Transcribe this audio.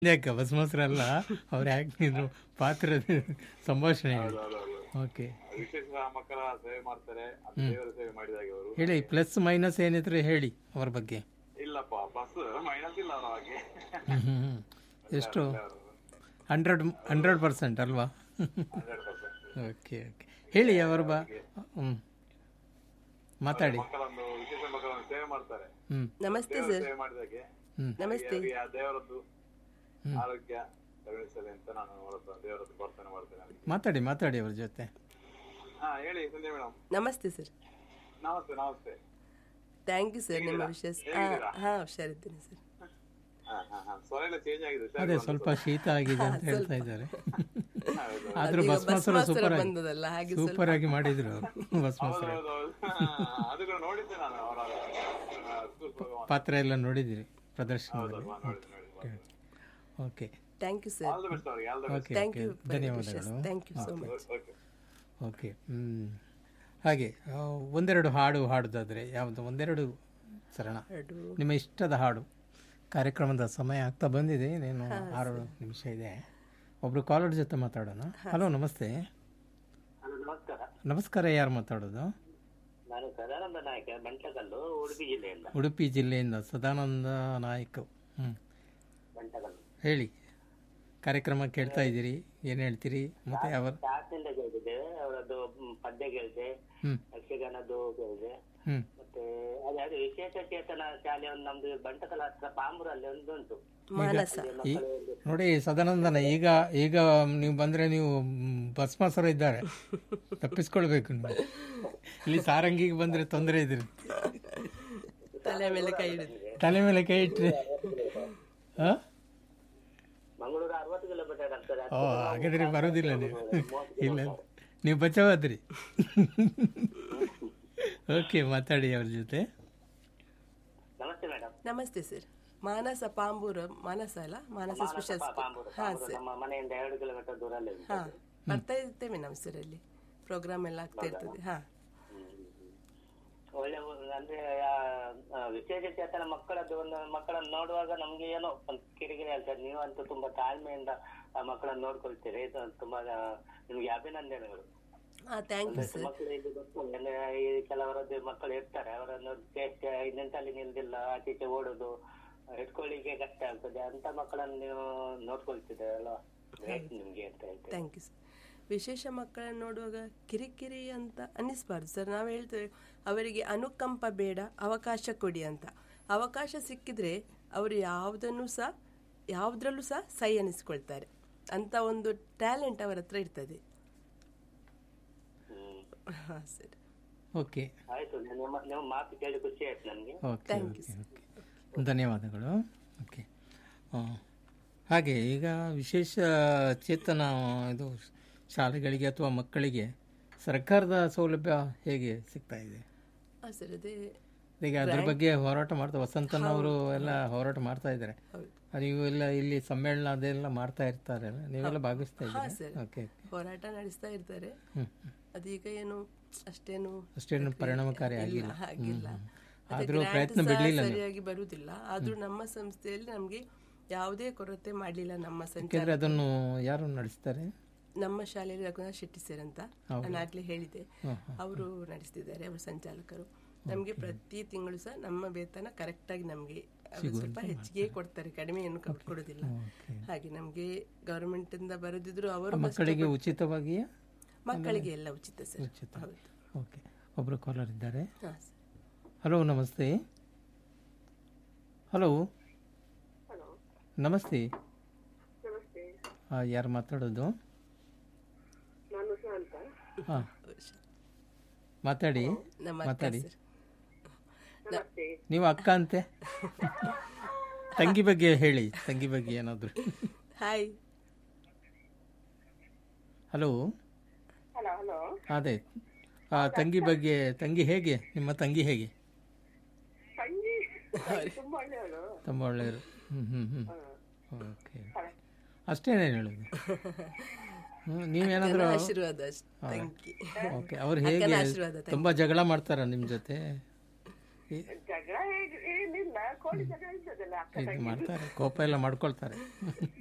ಯಾಕೆ ಭಸ್ಮಾಸುರಲ್ಲ ಅವ್ರು ಯಾಕೆ ಪಾತ್ರದ ಸಂಭಾಷಣೆ ಹೇಳಿ ಓಕೆ ವಿಶೇಷ ಮಕ್ಕಳ ಸೇವೆ ಮಾಡ್ತಾರೆ ಅದು ದೇವರ ಸೇವೆ ಮಾಡಿದಾಗೆ ಅವರು ಹೇಳಿ ಪ್ಲಸ್ ಮೈನಸ್ ಏನಿದ್ರೆ ಹೇಳಿ ಅವ್ರ ಬಗ್ಗೆ ಇಲ್ಲಪ್ಪ ಬಸ್ ಮೈನಸ್ ಇಲ್ಲ ಅವರ ಹಾಗೆ ಹ್ಮ್, ಹ್ಮ್, ಹ್ಮ್. ಎಷ್ಟು ಹಂಡ್ರೆಡ್ ಹಂಡ್ರೆಡ್ ಪರ್ಸೆಂಟ್ ಅಲ್ವಾ ಹಂಡ್ರೆಡ್ ಪರ್ಸೆಂಟ್ ಓಕೆ ಓಕೆ ಹೇಳಿ ಅವ್ರ ಬಾ ಹ್ಞೂ ಮಾತಾಡಿ ಮಕ್ಕಳೊಂದು ವಿಶೇಷ ಮಕ್ಕಳನ್ನು ಸೇವೆ ಮಾಡ್ತಾರೆ ಹ್ಞೂ ನಮಸ್ತೆ ದೇವರ ಸರ್ ಸೇವೆ ಮಾಡಿದಾಗೆ ಹ್ಮ್. ನಮಸ್ತೆ ಅವರಿಗೆ ಆ ದೇವರದ್ದು ಆರೋಗ್ಯ ಕರುಣಿಸಲಿ ಅಂತ ನಾನು ಅವರದ್ದು ದೇವರದ್ದು ಪ್ರಾರ್ಥನೆ ಮಾಡ್ತೇನೆ ಅವರಿಗೆ ಮಾತಾಡಿ ಮಾತಾಡಿ ಅವ್ರ ಜೊತೆ ಹಾ ಹೇಳಿ ಸಂಜಯ್ ಮೇಡಮ್ ನಮಸ್ತೆ ಸರ್ ನಮಸ್ತೆ ನಮಸ್ತೆ ಥ್ಯಾಂಕ್ ಯು ಸರ್ ನಿಮ್ಮ ವಿಶೇಷ ಹಾಂ ಹುಷಾರಿದ್ದೇನೆ ಸರ್ ಹಾ ಹಾ ಹಾ ಸ್ವರ ಎಲ್ಲ ಚೇಂಜ್ ಆಗಿದೆ ಸರ್ ಅದೇ ಸ್ವಲ್ಪ ಶೀತ ಆಗಿದೆ ಅಂತ ಹೇಳ್ತಾ ಇದ್ದಾರೆ ಹೌದು ಆದ್ರೂ ಈಗ ಭಸ್ಮಾಸುರ ಭಸ್ಮಾಸುರ ಸೂಪರ್ ಆಗಿ ಬಂದದಲ್ಲ ಹಾಗೆ ಸೂಪರ್ ಆಗಿ ಮಾಡಿದ್ರು ಭಸ್ಮಾಸುರ ಹೌದು ಹೌದು ಅದು ಕೂಡ ನೋಡಿದ್ದೆ ನಾನು ಅವರ ಸ್ಕೂಲ್ ಪ್ರೋಗ್ರಾಮ್ ಪಾತ್ರ ಎಲ್ಲ ನೋಡಿದಿರಿ ಪ್ರದರ್ಶನದಲ್ಲಿ ನೋಡಿದ್ದೆ ನೋಡಿದ್ದೆ okay thank you sir all the best ಅವರಿಗೆ all the okay thank okay you ಧನ್ಯವಾದಗಳು thank you so much best okay okay hmm. ಹಾಗೆ ಆ, ಒಂದೆರಡು ಹಾಡು ಹಾಡೋದಾದರೆ ಯಾವುದು ಒಂದೆರಡು ಸರಣ ಹಾಡು. ನಿಮ್ಮ ಇಷ್ಟದ ಹಾಡು ಕಾರ್ಯಕ್ರಮದ ಸಮಯ ಆಗ್ತಾ ಬಂದಿದೆ ಇನ್ನೇನು ಆರು ನಿಮಿಷ ಇದೆ ಒಬ್ರು ಕಾಲರ್ ಜೊತೆ ಮಾತಾಡೋಣ ಹಲೋ ನಮಸ್ತೆ ಹಲೋ ನಮಸ್ಕಾರ ನಮಸ್ಕಾರ ಯಾರು ಮಾತಾಡೋದು ನಾನು ಸದಾನಂದ ನಾಯಕ ಬಂಟಕಲ್ಲು ಉಡುಪಿ ಜಿಲ್ಲೆಯಿಂದ ಉಡುಪಿ ಜಿಲ್ಲೆಯಿಂದ ಸದಾನಂದ ನಾಯಕ್ ಹ್ಞೂ ಬಂಟಕಲ್ಲು ಹೇಳಿ ಕಾರ್ಯಕ್ರಮ ಕೇಳ್ತಾ ಇದ್ದೀರಿ ಏನು ಹೇಳ್ತೀರಿ ಮತ್ತೆ ಯಾವ ಸ್ಟಾರ್ಟ್ನಿಂದ ಕೇಳಿದೆ ಅವರದ್ದು ಮ್, ಪದ್ಯ ಕೇಳಿದೆ ಹ್ಞೂ ಯಕ್ಷಗಾನದ್ದು ಕೇಳಿದೆ ಹ್ಞೂ ಮತ್ತೆ ಅದೇ ಅದೇ ವಿಶೇಷ ಚೇತನ ಶಾಲೆ ಒಂದು ನಮ್ದು ಬಂಟಕಲ್ ಹತ್ರ ಪಾಂಬೂರಲ್ಲಿ ಒಂದು ಉಂಟು ಮಾನಸ ಈ ನೋಡಿ ಸದಾನಂದನ ಈಗ ಈಗ ನೀವು ಬಂದ್ರೆ ನೀವು ಮ್, ಭಸ್ಮಾಸುರ ಇದ್ದಾರೆ ತಪ್ಪಿಸ್ಕೊಳ್ಬೇಕು ನೀವು ಇಲ್ಲಿ ಸಾರಂಗಿಗೆ ಬಂದ್ರೆ ತೊಂದರೆ ಇದ್ರಿ ತಲೆ ಮೇಲೆ ಕೈ ಹಿಡಿದು ತಲೆ ಮೇಲೆ ಕೈ ಇಟ್ರೆ ಹಾ ಮಂಗಳೂರು ಅರವತ್ತು ಕಿಲೋಮೀಟರ್ ಆಗ್ತದೆ ಓ ಹಾಗಾದ್ರೆ ಬರೋದಿಲ್ಲ ನೀವು ಇಲ್ಲ ನೀವು ಬಚಾವಾದ್ರಿ ಓಕೆ ಮಾತಾಡಿ ಅವ್ರ ಜೊತೆ ನಮಸ್ತೆ ಮೇಡಮ್ ನಮಸ್ತೆ ಸರ್ ಮಾನಸ ಪಾಂಬೂರ ಮಾನಸ ಅಲ್ಲ ಮಾನಸ ಸ್ಪೆಷಲ್ ಪಾಂಬೂರು ಹಾಂ ಪಾಂಬೂರು ಸರ್ ನಮ್ಮ ಮನೆಯಿಂದ ಎರಡು ಕಿಲೋಮೀಟರ್ ದೂರಲ್ಲಿ ಉಂಟು. ಹಾಂ ಬರ್ತಾ ಇರ್ತೇವೆ ನಾವು ಸರ್ ಅಲ್ಲಿ ಪ್ರೋಗ್ರಾಮ್ ಎಲ್ಲ ಆಗ್ತಾ ಇರ್ತದೆ ಹಾಂ ಒಳ್ಳೆ ಒಂದು ಅಂದ್ರೆ ಆ, ಆ, ವಿಶೇಷ ಚೇತನ ಮಕ್ಕಳದ್ದು ಒಂದು ಮಕ್ಕಳನ್ನು ನೋಡುವಾಗ ನಮ್ಗೆ ಏನೋ ಒಂದು ಕಿರಿಕಿರಿ ಆಗ್ತದೆ ನೀವಂತೂ ತುಂಬಾ ತಾಳ್ಮೆಯಿಂದ ಆ ಮಕ್ಕಳನ್ನು ನೋಡ್ಕೊಳ್ತೀರಿ ಇದು ತುಂಬಾ ಆ, ನಿಮ್ಗೆ ಅಭಿನಂದನೆಗಳು ಹಾಂ ಥ್ಯಾಂಕ್ ಯು ಸರ್ ಮಕ್ಕಳು ಇಲ್ಲಿ ಗೊತ್ತಿಲ್ಲ ಅಂದ್ರೆ ಈ ಕೆಲವರದ್ದು ಮಕ್ಕಳು ಇರ್ತಾರೆ ಅವರನ್ನು ಟೇಸ್ಟ್ ನಿಂತಲ್ಲಿ ನಿಲ್ದಿಲ್ಲ ಆಚೀಚೆ ಓಡುದು ಇಟ್ಕೊಳ್ಳಿಕ್ಕೆ ಕಷ್ಟ ಆಗ್ತದೆ ಅಂತ ಮಕ್ಕಳನ್ನು ನೀವು ನೋಡ್ಕೊಳ್ತಿದ್ದೀರ ಅಲ್ವಾ Great ನಿಮ್ಗೆ ಅಂತ ಹೇಳ್ತೇವೆ ಥ್ಯಾಂಕ್ ಯು ಸರ್ ವಿಶೇಷ ಮಕ್ಕಳನ್ನು ನೋಡುವಾಗ ಕಿರಿಕಿರಿ ಅಂತ ಅನ್ನಿಸ್ಬಾರ್ದು ಸರ್ ನಾವು ಹೇಳ್ತೇವೆ ಅವರಿಗೆ ಅನುಕಂಪ ಬೇಡ ಅವಕಾಶ ಕೊಡಿ ಅಂತ ಅವಕಾಶ ಸಿಕ್ಕಿದ್ರೆ ಅವರು ಯಾವುದನ್ನು ಸಹ ಯಾವುದ್ರಲ್ಲೂ ಸಹ ಸೈ ಅನ್ನಿಸ್ಕೊಳ್ತಾರೆ ಅಂತ ಒಂದು ಟ್ಯಾಲೆಂಟ್ ಅವರ ಹತ್ರ ಇರ್ತದೆ ಹ್ಮ್ ಹಾಂ ಸರ್ ಓಕೆ ಆಯ್ತು ನಿಮ್ಮ ನಿಮ್ಮ ಮಾತು ಕೇಳಿ ಖುಷಿ ಆಯ್ತು ನನ್ಗೆ ಓಕೆ ಓಕೆ ಓಕೆ ಧನ್ಯವಾದಗಳು ಓಕೆ ಆ, ಹಾಗೆ ಈಗ ವಿಶೇಷ ಚೇತನ ಇದು ಶಾಲೆಗಳಿಗೆ ಅಥವಾ ಮಕ್ಕಳಿಗೆ ಸರ್ಕಾರದ ಸೌಲಭ್ಯ ಹೇಗೆ ಸಿಗ್ತಾ ಇದೆ ಹಾಂ ಸರ್ ಅದೇ ಈಗ ಅದ್ರ ಬಗ್ಗೆ ಹೋರಾಟ ಮಾಡ್ತಾ ವಸಂತನವರು ಎಲ್ಲ ಹೋರಾಟ ಮಾಡ್ತಾ ಇದ್ದಾರೆ ಹೌದು ನೀವು ಎಲ್ಲ ಇಲ್ಲಿ ಸಮ್ಮೇಳನ ಅದೆಲ್ಲ ಮಾಡ್ತಾ ಇರ್ತಾರೆ ನೀವೆಲ್ಲ ಭಾಗವಹಿಸ್ತಾ ಹಾಂ ಇದ್ದೀರಾ ಸರ್ ಓಕೆ ಹೋರಾಟ ನಡೆಸ್ತಾ ಇರ್ತಾರೆ ಹ್ಮ್ ಅದೀಗ ಏನು ಅಷ್ಟೇನು ಅಷ್ಟೇನು ಪರಿಣಾಮಕಾರಿ ಇಲ್ಲ ಆಗಿಲ್ಲ ಆಗಿಲ್ಲ ಮತ್ತೆ ಆದ್ರೂ grant ಪ್ರಯತ್ನ ಸಹ ಬಿಡ್ಲಿಲ್ಲ ನೀವು. ಸರಿಯಾಗಿ ಬರುವುದಿಲ್ಲ ಆದ್ರೂ ನಮ್ಮ ಸಂಸ್ಥೆಯಲ್ಲಿ ನಮಗೆ ಯಾವುದೇ ಕೊರತೆ ಮಾಡಲಿಲ್ಲ ನಮ್ಮ ಸಂಚಾರ ಯಾಕೆಂದ್ರೆ ಅದನ್ನು ಯಾರು ನಡೆಸ್ತಾರೆ ನಮ್ಮ ಶಾಲೆಯಲ್ಲಿ ರಘುನಾಥ್ ಶೆಟ್ಟಿ ಸರ್ ಅಂತ ನಾನು ಆಗ್ಲೇ ಹೇಳಿದೆ ಅವರು ನಡೆಸ್ತಿದ್ದಾರೆ ಅವರು ಸಂಚಾಲಕರು ನಮಗೆ ಪ್ರತಿ ತಿಂಗಳು ಸಹ ನಮ್ಮ ವೇತನ ಕರೆಕ್ಟ್ ಆಗಿ ನಮಗೆ ಸ್ವಲ್ಪ ಹೆಚ್ಚಿಗೆ ಕೊಡ್ತಾರೆ ಕಡಿಮೆ ಏನು ಕೊಟ್- ಕೊಡೋದಿಲ್ಲ ಹಾಗೆ ನಮಗೆ ಗವರ್ಮೆಂಟ್ ಇಂದ ಬರೆದಿದ್ರು ಅವರು ಮಕ್ಕಳಿಗೆ ಉಚಿತವಾಗಿಯೇ ಮಕ್ಕಳಿಗೆ ಎಲ್ಲ ಉಚಿತ ಸರ್ ಉಚಿತ ಹೌದು ಓಕೆ ಒಬ್ಬರು ಕಾಲರ್ ಇದ್ದಾರೆ ಹಾಂ ಸರ್ ಹಲೋ ನಮಸ್ತೆ ಹಲೋ ನಮಸ್ತೆ ಹಾಂ ಯಾರು ಮಾತಾಡೋದು ಹಾಂ ಮಾತಾಡಿ ನಮ್ಮ ಅಕ್ಕ ಮಾತಾಡಿ ಸರ್ ನೀವು ಅಕ್ಕ ಅಂತೆ ತಂಗಿ ಬಗ್ಗೆ ಹೇಳಿ ತಂಗಿ ಬಗ್ಗೆ ಏನಾದರೂ ಹಾಯ್ ಹಲೋ ಹಲೋ ಹಲೋ ಅದೇ ಆ ತಂಗಿ ಬಗ್ಗೆ ತಂಗಿ ಹೇಗೆ ನಿಮ್ಮ ತಂಗಿ ಹೇಗೆ ತಂಗಿ ತುಂಬಾ ಒಳ್ಳೆಯವಳು ತುಂಬ ಒಳ್ಳೆಯರು ಹ್ಞೂ ಹ್ಞೂ ಹ್ಞೂ ಓಕೆ ಅಷ್ಟೇನೇ ಹೇಳೋದು ಹ್ಮ್, ನೀವೇನಾದರೂ ಆಶೀರ್ವಾದ ಥ್ಯಾಂಕ್ ಯು ಓಕೆ ಅವ್ರು ಹೇಗೆ ಆಶೀರ್ವಾದ, ತುಂಬ ಜಗಳ ಮಾಡ್ತಾರ ನಿಮ್ಮ ಜೊತೆ ಈ- ಜಗಳ ಹೇಗೆ ಏನಿಲ್ಲ ಕೋಳಿ ಜಗಳ ಇರ್ತದಲ್ಲ ಅಕ್ಕ ಇದು ಮಾಡ್ತಾರೆ ಕೋಪ ಎಲ್ಲ ಮಾಡ್ಕೊಳ್ತಾರೆ